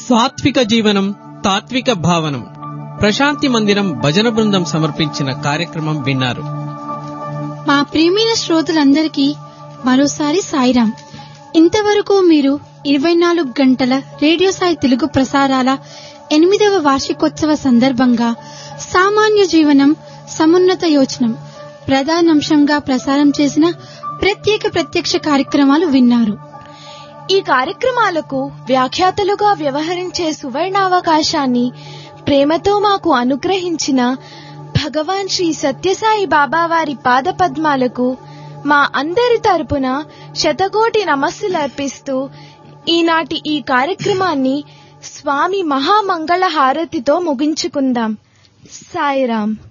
సాత్విక జీవనం తాత్విక భావనం ప్రశాంతి మందిరం భజన బృందం సమర్పించిన కార్యక్రమం విన్నారు మా ప్రియమైన శ్రోతలందరికీ మరోసారి సాయిరాం ఇంతవరకు మీరు ఇరవై నాలుగు గంటల రేడియో సాయి తెలుగు ప్రసారాల ఎనిమిదవ వార్షికోత్సవ సందర్భంగా సామాన్య జీవనం సమున్నత యోచనం ప్రధానాంశంగా ప్రసారం చేసిన ప్రత్యేక ప్రత్యక్ష కార్యక్రమాలు విన్నారు ఈ కార్యక్రమాలకు వ్యాఖ్యాతలుగా వ్యవహరించే సువర్ణావకాశాన్ని ప్రేమతో మాకు అనుగ్రహించిన భగవాన్ శ్రీ సత్యసాయి బాబా వారి పాదపద్మాలకు మా అందరి తరపున శతకోటి నమస్సులర్పిస్తూ ఈనాటి ఈ కార్యక్రమాన్ని స్వామి మహామంగళ హారతితో ముగించుకుందాం సాయిరాం